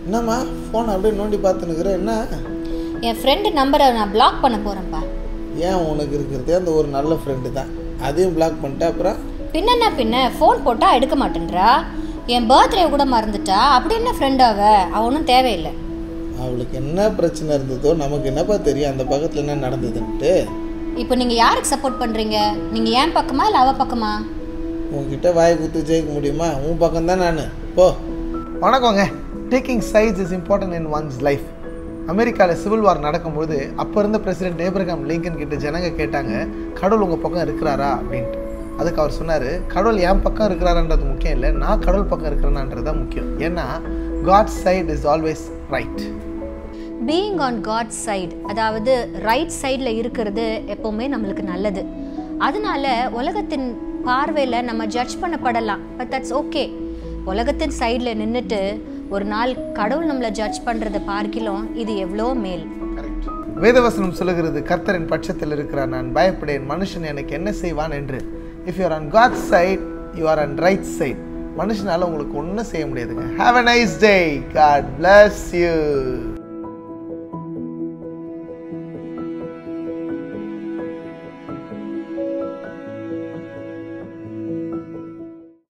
என்னம்மா ஃபோன் அப்படியே நோண்டி பார்த்துனுக்குற என்ன என் ஃப்ரெண்டு நம்பரை நான் பிளாக் பண்ண போகிறேன்ப்பா ஏன் உனக்கு இருக்கிறதே அந்த ஒரு நல்ல ஃப்ரெண்டு தான் அதையும் பிளாக் பண்ணிட்டா அப்புறம் பின்னென்ன பின்ன ஃபோன் போட்டால் எடுக்க மாட்டேன்றா என் பர்த்டே கூட மறந்துட்டா அப்படி என்ன ஃப்ரெண்ட் அவ அவ ஒன்றும் தேவையில்லை அவளுக்கு என்ன பிரச்சனை இருந்ததோ நமக்கு என்னப்பா தெரியும் அந்த பக்கத்தில் என்ன நடந்ததுன்ட்டு இப்போ நீங்கள் யாருக்கு சப்போர்ட் பண்ணுறீங்க நீங்கள் என் பக்கமா இல்லை அவ பக்கமா உன்கிட்ட வாய் குத்து ஜெயிக்க முடியுமா உன் பக்கம் தான் நான் போ வணக்கங்க taking sides is important in one's life அமெரிக்காவில் சிவில் வார் நடக்கும்போது அப்போ இருந்த பிரசிடென்ட் ஏப்ரகாம் லிங்கன் கிட்ட ஜனங்க கேட்டாங்க கடவுள் உங்கள் பக்கம் இருக்கிறாரா அப்படின்ட்டு அதுக்கு அவர் சொன்னார் கடவுள் என் பக்கம் இருக்கிறாரான்றது முக்கியம் இல்லை நான் கடவுள் பக்கம் இருக்கிறேனான்றது தான் முக்கியம் ஏன்னா God side is always right being on God side அதாவது ரைட் சைடில் இருக்கிறது எப்போவுமே நம்மளுக்கு நல்லது அதனால உலகத்தின் பார்வையில் நம்ம ஜட்ஜ் பண்ணப்படலாம் பட் தட்ஸ் ஓகே உலகத்தின் சைடில் நின்றுட்டு ஒரு நாள் கடவுள் நம்மளை ஜட்ஜ் பண்ணுறதை பார்க்கிலும் இது எவ்வளோ மேல் வேதவசனம் சொல்லுகிறது கர்த்தரின் பட்சத்தில் இருக்கிறார் நான் பயப்படேன் மனுஷன் எனக்கு என்ன செய்வான் என்று if you are on God side you are on right side மனுஷனால உங்களுக்கு ஒன்றும் செய்ய முடியாதுங்க have a nice day God bless you